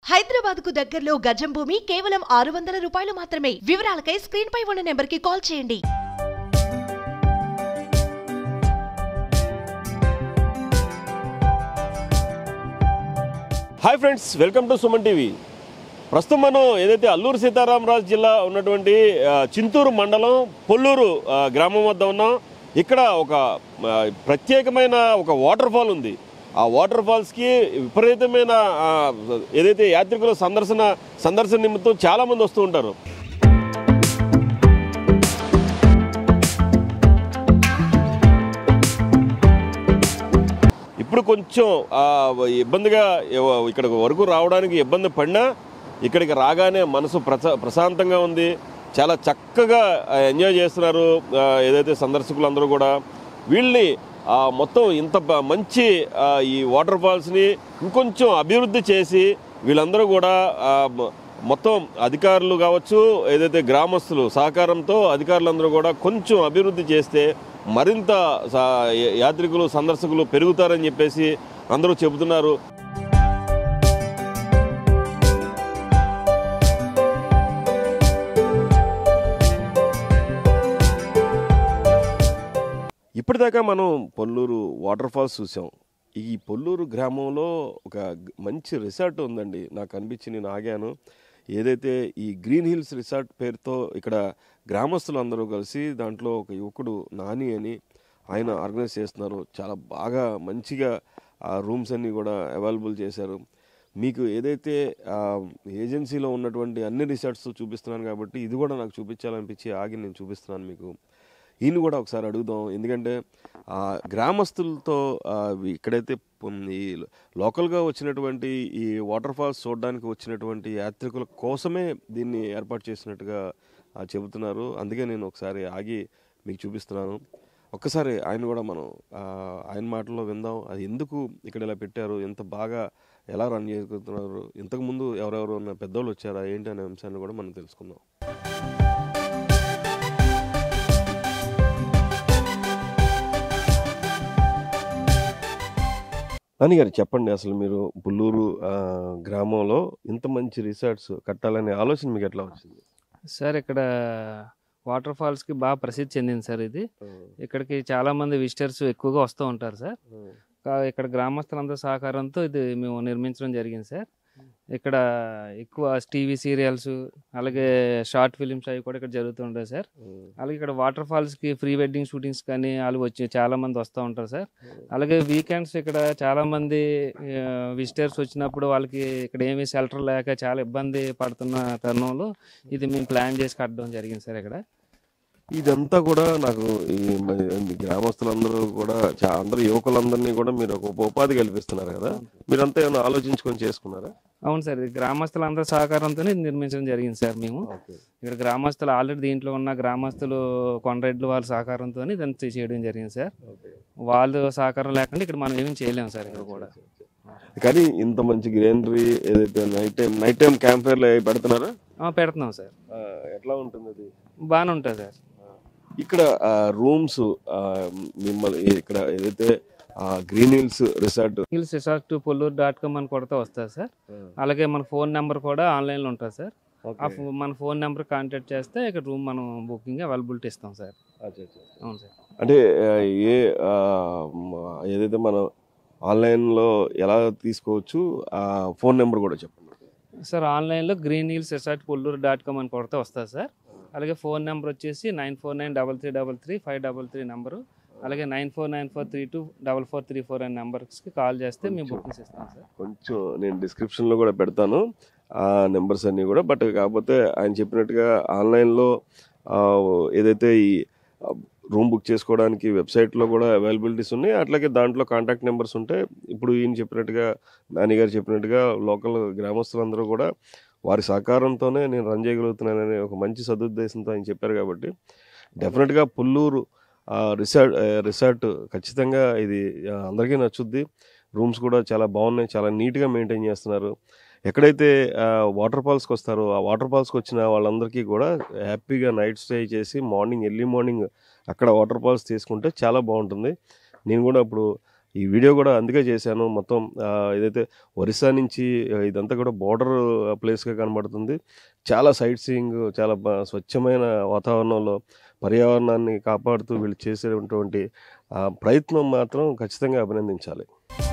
హైదరాబాద్ కు దగ్గరలో గజం భూమి కేవలం ఆరు వందల రూపాయలు మాత్రమే వివరాలకై స్క్రీన్ పై ఉన్న నెంబర్ కి కాల్ చేయండి hi friends welcome to Suman TV ప్రస్తుతం మనం ఏదైతే అల్లూరు సీతారామరాజు జిల్లా ఉన్నటువంటి ఆ, చింతూరు మండలం పొల్లూరు ఆ, గ్రామం వద్ద ఉన్నాం ఇక్కడ ఒక ఆ, ప్రత్యేకమైన ఒక వాటర్ ఫాల్ ఉంది ఆ వాటర్ ఫాల్స్కి విపరీతమైన ఆ, ఏదైతే యాత్రికుల సందర్శన సందర్శన నిమిత్తం చాలామంది వస్తూ ఉంటారు ఇప్పుడు కొంచెం ఆ, ఇబ్బందిగా ఎవ- ఇక్కడ వరకు రావడానికి ఇబ్బంది పడినా ఇక్కడికి రాగానే మనసు ప్రసా ప్రశాంతంగా ఉంది చాలా చక్కగా ఆ, ఎంజాయ్ చేస్తున్నారు ఆ, ఏదైతే సందర్శకులు అందరూ కూడా వీళ్ళని ఆ, మొత్తం ఇంత బ- మంచి ఆ, ఈ వాటర్ ఫాల్స్ని ఇంకొంచెం అభివృద్ధి చేసి వీళ్ళందరూ కూడా ఆ, మ- మొత్తం అధికారులు కావచ్చు ఏదైతే గ్రామస్తులు సహకారంతో అధికారులందరూ కూడా కొంచెం అభివృద్ధి చేస్తే మరింత సా- యాత్రికులు సందర్శకులు పెరుగుతారని చెప్పేసి అందరూ చెబుతున్నారు ఇప్పటిదాకా మనం పొల్లూరు వాటర్ ఫాల్స్ చూసాం ఈ పొల్లూరు గ్రామంలో ఒక గ- మంచి రిసార్ట్ ఉందండి నాకు అనిపించి నేను ఆగాను ఏదైతే ఈ గ్రీన్ హిల్స్ రిసార్ట్ పేరుతో ఇక్కడ గ్రామస్తులు అందరూ కలిసి దాంట్లో ఒక యువకుడు నాని అని ఆయన ఆర్గనైజ్ చేస్తున్నారు చాలా బాగా మంచిగా ఆ రూమ్స్ అన్నీ కూడా అవైలబుల్ చేశారు మీకు ఏదైతే ఆ, ఏజెన్సీలో ఉన్నటువంటి అన్ని రిసార్ట్స్ చూపిస్తున్నాను కాబట్టి ఇది కూడా నాకు చూపించాలనిపించి ఆగి నేను చూపిస్తున్నాను మీకు ఈయన కూడా ఒకసారి అడుగుదాం ఎందుకంటే ఆ గ్రామస్తులతో ఆ, ఇక్కడైతే పొం- ఈ లోకల్గా వచ్చినటువంటి ఈ వాటర్ ఫాల్స్ చూడడానికి వచ్చినటువంటి యాత్రికుల కోసమే దీన్ని ఏర్పాటు చేసినట్టుగా ఆ, చెబుతున్నారు అందుకే నేను ఒకసారి ఆగి మీకు చూపిస్తున్నాను ఒక్కసారి ఆయన కూడా మనం ఆ, ఆయన మాటల్లో విందాం అది ఎందుకు ఇక్కడ ఇలా పెట్టారు ఎంత బాగా ఎలా రన్ చేసుకుంటున్నారు ఇంతకుముందు ఎవరెవరు ఉన్న పెద్దోళ్ళు వచ్చారా ఏంటి అనే అంశాన్ని కూడా మనం తెలుసుకుందాం నాన్నగారు చెప్పండి అసలు మీరు పుల్లూరు ఆ, గ్రామంలో ఇంత మంచి రిసార్ట్స్ కట్టాలనే ఆలోచన మీకు ఎట్లా వచ్చింది సార్ ఇక్కడ వాటర్ ఫాల్స్ కి బాగా ప్రసిద్ధి చెందింది సార్ ఇది ఇక్కడికి చాలా మంది విజిటర్స్ ఎక్కువగా వస్తూ ఉంటారు సార్ కా- ఇక్కడ గ్రామస్తులందరూ సహకారంతో ఇది మేము నిర్మించడం జరిగింది సార్ ఇక్కడ ఎక్కువ టీవీ సీరియల్స్ అలాగే షార్ట్ ఫిలిమ్స్ అవి కూడా ఇక్కడ జరుగుతుంటాయి సార్ అలాగే ఇక్కడ వాటర్ ఫాల్స్ కి ప్రీ వెడ్డింగ్ షూటింగ్స్ కానీ వాళ్ళు వచ్చి చాలా మంది వస్తూ ఉంటారు సార్ అలాగే వీకెండ్స్ ఇక్కడ చాలా మంది విజిటర్స్ వచ్చినప్పుడు వాళ్ళకి ఇక్కడ ఏమీ షెల్టర్ లేక చాలా ఇబ్బంది పడుతున్న తరుణంలో ఇది మేము ప్లాన్ చేసి కట్టడం జరిగింది సార్ ఇక్కడ ఇదంతా కూడా నాకు ఈ మ- ఈ గ్రామస్తులందరూ కూడా చా- అందరు యువకులందరినీ కూడా మీరు ఒక ఉప- ఉపాధి కల్పిస్తున్నారు కదా మీరంతా ఏమైనా ఆలోచించుకొని చేసుకున్నారా అవును సార్ ఇది గ్రామస్తులందరూ సహకారంతోనే ఇది నిర్మించడం జరిగింది సార్ మేము ఇక్కడ గ్రామస్తులు ఆల్రెడీ దీంట్లో ఉన్న గ్రామస్తులు కొండరెడ్లు వాళ్ళ సహకారంతో ఇదంతా చేయడం జరిగింది సార్ వాళ్ళు సహకారం లేకుండా ఇక్కడ మనం ఏమీ చేయలేము సార్ ఇక్కడ కూడా కానీ ఇంత మంచి గ్రీనరీ ఏదైతే night time night time camp fire పెడుతున్నారా ఆ, పెడుతున్నాం సార్ ఆ, ఎట్లా ఉంటుంది అది బాగానే ఉంటుంది సార్ ఇక్కడ రూమ్స్ మిమ్మల్ని ఇక్కడ ఏదైతే green hills resort hills resort Polluru dot com అని కొడితే వస్తుంది సార్ అలాగే మన ఫోన్ నెంబర్ కూడా ఆన్లైన్లో ఉంటుంది సార్ ఆ ఫో- మన ఫోన్ నెంబర్ కాంటాక్ట్ చేస్తే ఇక్కడ రూమ్ మనం బుకింగ్ అవైలబిలిటీ ఇస్తాం సార్ అవును సార్ అంటే ఆ, ఏ ఆ, మ- ఏదైతే మనం ఆన్లైన్లో ఎలా తీసుకోవచ్చు ఆ ఫోన్ నెంబర్ కూడా చెప్పండి సార్ ఆన్లైన్లో green hills resort Polluru dot com అని కొడితే వస్తుంది సార్ అలాగే ఫోన్ నెంబర్ వచ్చేసి nine four nine double three double three five double three number అలాగే nine four nine four three two double four three four అనే నెంబర్స్కి కాల్ చేస్తే మేము బుకింగ్స్ ఇస్తాం సార్ కొంచెం నేను డిస్క్రిప్షన్లో కూడా పెడతాను ఆ నెంబర్స్ అన్నీ కూడా బట్ కాకపోతే ఆయన చెప్పినట్టుగా ఆన్లైన్లో ఆ, ఏదైతే ఈ రూమ్ బుక్ చేసుకోవడానికి వెబ్సైట్లో కూడా అవైలబిలిటీస్ ఉన్నాయి అట్లాగే దాంట్లో కాంటాక్ట్ నెంబర్స్ ఉంటాయి ఇప్పుడు ఈయన చెప్పినట్టుగా నాన్నగారు చెప్పినట్టుగా లోకల్ గ్రామస్తులందరూ కూడా వారి సహకారంతోనే నేను రన్ చేయగలుగుతున్నాననే ఒక మంచి సదుద్దేశంతో ఆయన చెప్పారు కాబట్టి డెఫినెట్గా పుల్లూరు ఆ, రిసార్ట్ ఆ, రిసార్ట్ ఖచ్చితంగా ఇది ఆ, అందరికీ నచ్చుద్ది రూమ్స్ కూడా చాలా బాగున్నాయి చాలా నీట్గా మెయింటైన్ చేస్తున్నారు ఎక్కడైతే ఆ, వాటర్ ఫాల్స్కి వస్తారో ఆ వాటర్ ఫాల్స్కి వచ్చిన వాళ్ళందరికీ కూడా హ్యాపీగా నైట్ స్టే చేసి మార్నింగ్ ఎర్లీ మార్నింగ్ అక్కడ వాటర్ ఫాల్స్ తీసుకుంటే చాలా బాగుంటుంది నేను కూడా ఇప్పుడు ఈ వీడియో కూడా అందుకే చేశాను మొత్తం ఆ, ఏదైతే ఒరిస్సా నుంచి ఆ, ఇదంతా కూడా బార్డర్ ప్లేస్గా కనబడుతుంది చాలా సైట్ సీయింగ్ చాలా బా- స్వచ్ఛమైన వాతావరణంలో పర్యావరణాన్ని కాపాడుతూ వీళ్ళు చేసేటువంటి ఆ ప్రయత్నం మాత్రం ఖచ్చితంగా అభినందించాలి